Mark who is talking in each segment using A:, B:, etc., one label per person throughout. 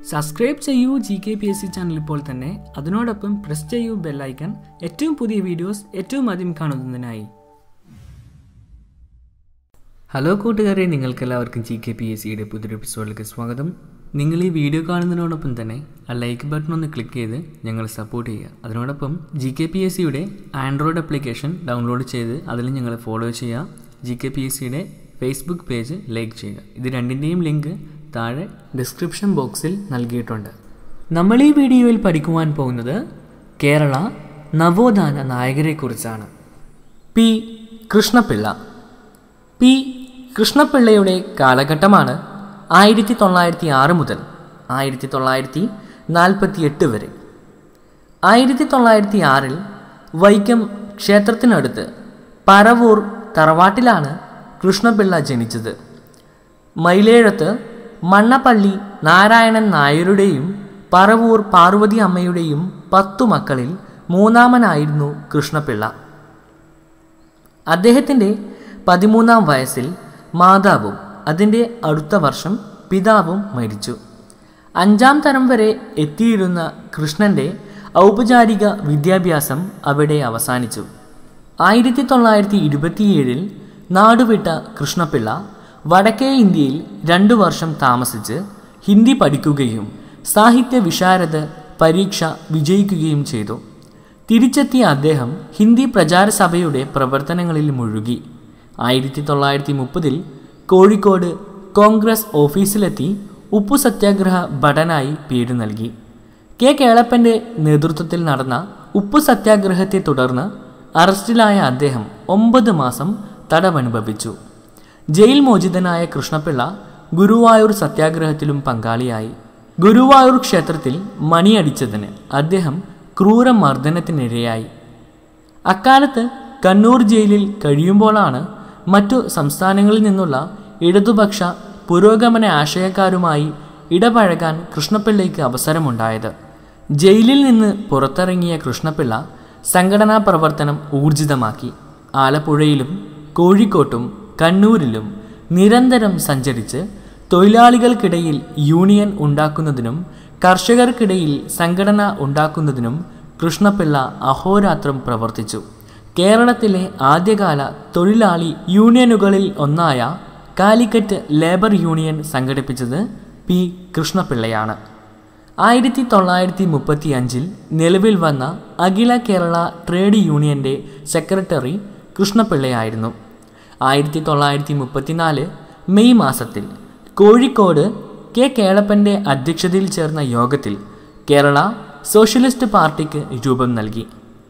A: subscribe ചെയ്യൂ G K P S C channel ഇപ്പോൾ തന്നെ അതിനോടൊപ്പം പ്രസ് ചെയ്യൂ ബെല്ലൈക്കൺ ഏറ്റവും പുതിയ വീഡിയോസ് ഏറ്റവും ആദ്യം കാണുന്നതിനായി ഹലോ കൂട്ടുകാരെ നിങ്ങൾക്കെല്ലാവർക്കും ജി കെ പി എസ് സിയുടെ പുതിയൊരു എപ്പിസോഡിലേക്ക് സ്വാഗതം നിങ്ങൾ ഈ വീഡിയോ കാണുന്നതിനോടൊപ്പം തന്നെ ആ ലൈക്ക് ബട്ടൺ ഒന്ന് ക്ലിക്ക് ചെയ്ത് ഞങ്ങൾ സപ്പോർട്ട് ചെയ്യുക അതിനോടൊപ്പം ജി കെ പി എസ് സിയുടെ ആൻഡ്രോയിഡ് ആപ്ലിക്കേഷൻ ഡൗൺലോഡ് ചെയ്ത് അതിൽ ഞങ്ങൾ ഫോളോ ചെയ്യുക ജി കെ പി എസ് സിയുടെ ഫേസ്ബുക്ക് പേജ് ലൈക്ക് ചെയ്യുക ഇത് രണ്ടിൻ്റെയും ലിങ്ക് താഴെ ഡിസ്ക്രിപ്ഷൻ ബോക്സിൽ നൽകിയിട്ടുണ്ട് നമ്മൾ ഈ വീഡിയോയിൽ പഠിക്കുവാൻ പോകുന്നത് കേരള നവോത്ഥാന നായകരെക്കുറിച്ചാണ് പി കൃഷ്ണപിള്ള പി കൃഷ്ണപിള്ളയുടെ കാലഘട്ടമാണ് ആയിരത്തി തൊള്ളായിരത്തി ആറ് മുതൽ ആയിരത്തി തൊള്ളായിരത്തി നാൽപ്പത്തി എട്ട് വരെ ആയിരത്തി തൊള്ളായിരത്തി ആറിൽ വൈക്കം ക്ഷേത്രത്തിനടുത്ത് പരവൂർ തറവാട്ടിലാണ് കൃഷ്ണപിള്ള ജനിച്ചത് മയിലേഴത്ത് മണ്ണപ്പള്ളി നാരായണൻ നായരുടെയും പറവൂർ പാർവതി അമ്മയുടെയും പത്തു മക്കളിൽ മൂന്നാമനായിരുന്നു കൃഷ്ണപിള്ള അദ്ദേഹത്തിൻ്റെ പതിമൂന്നാം വയസ്സിൽ മാതാവും അതിൻ്റെ അടുത്ത വർഷം പിതാവും മരിച്ചു അഞ്ചാം തരം വരെ എത്തിയിരുന്ന കൃഷ്ണൻ്റെ ഔപചാരിക വിദ്യാഭ്യാസം അവിടെ അവസാനിച്ചു ആയിരത്തി തൊള്ളായിരത്തി ഇരുപത്തിയേഴിൽ നാടുവിട്ട കൃഷ്ണപിള്ള വടക്കേ ഇന്ത്യയിൽ രണ്ടു വർഷം താമസിച്ച് ഹിന്ദി പഠിക്കുകയും സാഹിത്യ വിശാരദ പരീക്ഷ വിജയിക്കുകയും ചെയ്തു തിരിച്ചെത്തിയ അദ്ദേഹം ഹിന്ദി പ്രചാര സഭയുടെ പ്രവർത്തനങ്ങളിൽ മുഴുകി ആയിരത്തി തൊള്ളായിരത്തി മുപ്പതിൽ കോഴിക്കോട് കോൺഗ്രസ് ഓഫീസിലെത്തി ഉപ്പു സത്യാഗ്രഹ ഭടനായി പേര് നൽകി കെ കേളപ്പൻ്റെ നേതൃത്വത്തിൽ നടന്ന ഉപ്പു സത്യാഗ്രഹത്തെ തുടർന്ന് അറസ്റ്റിലായ അദ്ദേഹം ഒമ്പത് മാസം തടവനുഭവിച്ചു ജയിൽ മോചിതനായ കൃഷ്ണപിള്ള ഗുരുവായൂർ സത്യാഗ്രഹത്തിലും പങ്കാളിയായി ഗുരുവായൂർ ക്ഷേത്രത്തിൽ മണിയടിച്ചതിന് അദ്ദേഹം ക്രൂരമർദ്ദനത്തിനിരയായി അക്കാലത്ത് കണ്ണൂർ ജയിലിൽ കഴിയുമ്പോഴാണ് മറ്റു സംസ്ഥാനങ്ങളിൽ നിന്നുള്ള ഇടതുപക്ഷ പുരോഗമന ആശയക്കാരുമായി ഇടപഴകാൻ കൃഷ്ണപിള്ളയ്ക്ക് അവസരമുണ്ടായത് ജയിലിൽ നിന്ന് പുറത്തിറങ്ങിയ കൃഷ്ണപിള്ള സംഘടനാ പ്രവർത്തനം ഊർജിതമാക്കി ആലപ്പുഴയിലും കോഴിക്കോട്ടും കണ്ണൂരിലും നിരന്തരം സഞ്ചരിച്ച് തൊഴിലാളികൾക്കിടയിൽ യൂണിയൻ ഉണ്ടാക്കുന്നതിനും കർഷകർക്കിടയിൽ സംഘടന ഉണ്ടാക്കുന്നതിനും കൃഷ്ണപിള്ള അഹോരാത്രം പ്രവർത്തിച്ചു കേരളത്തിലെ ആദ്യകാല തൊഴിലാളി യൂണിയനുകളിൽ ഒന്നായ കാലിക്കറ്റ് ലേബർ യൂണിയൻ സംഘടിപ്പിച്ചത് പി കൃഷ്ണപിള്ളയാണ് ആയിരത്തി തൊള്ളായിരത്തി മുപ്പത്തി അഞ്ചിൽ നിലവിൽ വന്ന അഖില കേരള ട്രേഡ് യൂണിയന്റെ സെക്രട്ടറി കൃഷ്ണപിള്ളയായിരുന്നു ആയിരത്തി തൊള്ളായിരത്തി മുപ്പത്തിനാല് മെയ് മാസത്തിൽ കോഴിക്കോട് കെ കേളപ്പൻ്റെ അധ്യക്ഷതയിൽ ചേർന്ന യോഗത്തിൽ കേരള സോഷ്യലിസ്റ്റ് പാർട്ടിക്ക് രൂപം നൽകി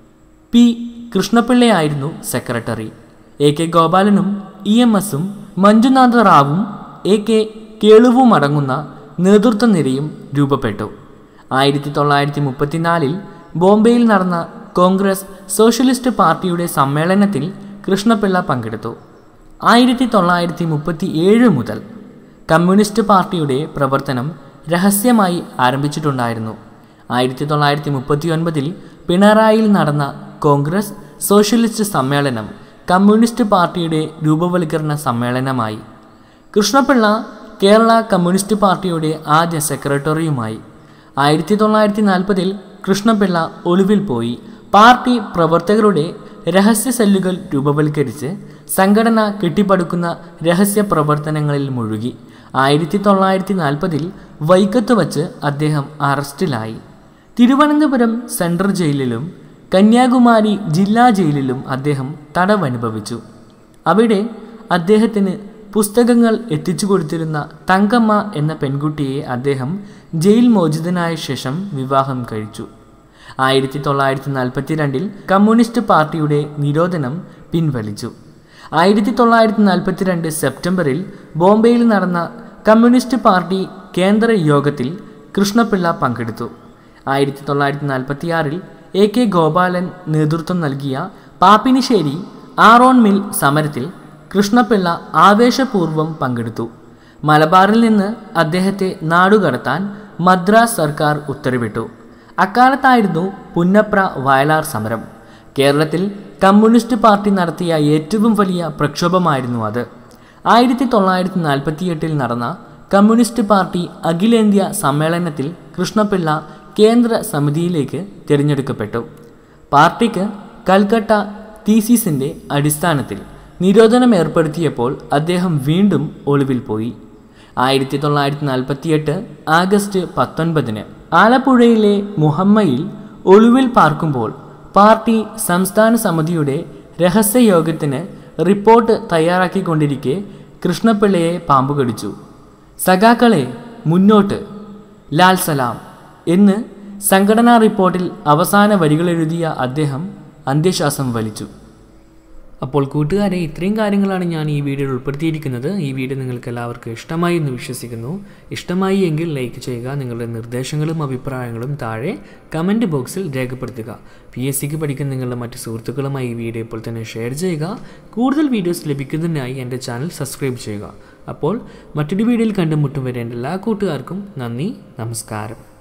A: പി കൃഷ്ണപിള്ളയായിരുന്നു സെക്രട്ടറി എ കെ ഗോപാലനും ഇ എം എസും മഞ്ജുനാഥ റാവും എ കെ കേളുവും അടങ്ങുന്ന നേതൃത്വ നിരയും രൂപപ്പെട്ടു ആയിരത്തി തൊള്ളായിരത്തി മുപ്പത്തിനാലിൽ ബോംബെയിൽ നടന്ന കോൺഗ്രസ് സോഷ്യലിസ്റ്റ് പാർട്ടിയുടെ സമ്മേളനത്തിൽ കൃഷ്ണപിള്ള പങ്കെടുത്തു ആയിരത്തി തൊള്ളായിരത്തി മുപ്പത്തി ഏഴ് മുതൽ കമ്മ്യൂണിസ്റ്റ് പാർട്ടിയുടെ പ്രവർത്തനം രഹസ്യമായി ആരംഭിച്ചിട്ടുണ്ടായിരുന്നു ആയിരത്തി തൊള്ളായിരത്തി മുപ്പത്തി ഒൻപതിൽ പിണറായിയിൽ നടന്ന കോൺഗ്രസ് സോഷ്യലിസ്റ്റ് സമ്മേളനം കമ്മ്യൂണിസ്റ്റ് പാർട്ടിയുടെ രൂപവൽക്കരണ സമ്മേളനമായി കൃഷ്ണപിള്ള കേരള കമ്മ്യൂണിസ്റ്റ് പാർട്ടിയുടെ ആദ്യ സെക്രട്ടറിയുമായി ആയിരത്തി തൊള്ളായിരത്തി നാൽപ്പതിൽ കൃഷ്ണപിള്ള ഒളിവിൽ പോയി പാർട്ടി പ്രവർത്തകരുടെ രഹസ്യ സെല്ലുകൾ രൂപവൽക്കരിച്ച് സംഘടന കെട്ടിപ്പടുക്കുന്ന രഹസ്യ പ്രവർത്തനങ്ങളിൽ മുഴുകി ആയിരത്തി തൊള്ളായിരത്തി നാൽപ്പതിൽ വൈക്കത്ത് വച്ച് അദ്ദേഹം അറസ്റ്റിലായി തിരുവനന്തപുരം സെൻട്രൽ ജയിലിലും കന്യാകുമാരി ജില്ലാ ജയിലിലും അദ്ദേഹം തടവനുഭവിച്ചു അവിടെ അദ്ദേഹത്തിന് പുസ്തകങ്ങൾ എത്തിച്ചു കൊടുത്തിരുന്ന തങ്കമ്മ എന്ന പെൺകുട്ടിയെ അദ്ദേഹം ജയിൽ മോചിതനായ ശേഷം വിവാഹം കഴിച്ചു ആയിരത്തി തൊള്ളായിരത്തി നാൽപ്പത്തി രണ്ടിൽ കമ്മ്യൂണിസ്റ്റ് പാർട്ടിയുടെ നിരോധനം പിൻവലിച്ചു ആയിരത്തി തൊള്ളായിരത്തി നാൽപ്പത്തിരണ്ട് സെപ്റ്റംബറിൽ ബോംബെയിൽ നടന്ന കമ്മ്യൂണിസ്റ്റ് പാർട്ടി കേന്ദ്ര യോഗത്തിൽ കൃഷ്ണപിള്ള പങ്കെടുത്തു ആയിരത്തി തൊള്ളായിരത്തി നാൽപ്പത്തിയാറിൽ എ കെ ഗോപാലൻ നേതൃത്വം നൽകിയ പാപ്പിനിശ്ശേരി ആറോൺ മിൽ സമരത്തിൽ കൃഷ്ണപിള്ള ആവേശപൂർവ്വം പങ്കെടുത്തു മലബാറിൽ നിന്ന് അദ്ദേഹത്തെ നാടുകടത്താൻ മദ്രാസ് സർക്കാർ ഉത്തരവിട്ടു അക്കാലത്തായിരുന്നു പുന്നപ്ര വയലാർ സമരം കേരളത്തിൽ കമ്മ്യൂണിസ്റ്റ് പാർട്ടി നടത്തിയ ഏറ്റവും വലിയ പ്രക്ഷോഭമായിരുന്നു അത് ആയിരത്തി തൊള്ളായിരത്തി നാൽപ്പത്തിയെട്ടിൽ നടന്ന കമ്മ്യൂണിസ്റ്റ് പാർട്ടി അഖിലേന്ത്യാ സമ്മേളനത്തിൽ കൃഷ്ണപിള്ള കേന്ദ്ര സമിതിയിലേക്ക് തിരഞ്ഞെടുക്കപ്പെട്ടു പാർട്ടിക്ക് കൽക്കട്ട തീസിസിന്റെ അടിസ്ഥാനത്തിൽ നിരോധനം ഏർപ്പെടുത്തിയപ്പോൾ അദ്ദേഹം വീണ്ടും ഒളിവിൽ പോയി ആയിരത്തി തൊള്ളായിരത്തി നാൽപ്പത്തിയെട്ട് ആഗസ്റ്റ് പത്തൊൻപതിന് ആലപ്പുഴയിലെ മുഹമ്മയിൽ ഒളിവിൽ പാർക്കുമ്പോൾ പാർട്ടി സംസ്ഥാന സമിതിയുടെ രഹസ്യയോഗത്തിന് റിപ്പോർട്ട് തയ്യാറാക്കിക്കൊണ്ടിരിക്കെ കൃഷ്ണപിള്ളയെ പാമ്പ് കടിച്ചു സഖാക്കളെ മുന്നോട്ട് ലാൽ സലാം എന്ന് സംഘടനാ റിപ്പോർട്ടിൽ അവസാന വരികളെഴുതിയ അദ്ദേഹം അന്ത്യശ്വാസം വലിച്ചു അപ്പോൾ കൂട്ടുകാരെ ഇത്രയും കാര്യങ്ങളാണ് ഞാൻ ഈ വീഡിയോയിൽ ഉൾപ്പെടുത്തിയിരിക്കുന്നത് ഈ വീഡിയോ നിങ്ങൾക്ക് എല്ലാവർക്കും ഇഷ്ടമായി എന്ന് വിശ്വസിക്കുന്നു ഇഷ്ടമായി എങ്കിൽ ലൈക്ക് ചെയ്യുക നിങ്ങളുടെ നിർദ്ദേശങ്ങളും അഭിപ്രായങ്ങളും താഴെ കമൻറ്റ് ബോക്സിൽ രേഖപ്പെടുത്തുക പി എസ് സിക്ക് പഠിക്കുന്ന നിങ്ങളുടെ മറ്റ് സുഹൃത്തുക്കളുമായി ഈ വീഡിയോ ഇപ്പോൾ തന്നെ ഷെയർ ചെയ്യുക കൂടുതൽ വീഡിയോസ് ലഭിക്കുന്നതിനായി എൻ്റെ ചാനൽ സബ്സ്ക്രൈബ് ചെയ്യുക അപ്പോൾ മറ്റൊരു വീഡിയോയിൽ കണ്ടുമുട്ടും വരെ എൻ്റെ എല്ലാ കൂട്ടുകാർക്കും നന്ദി നമസ്കാരം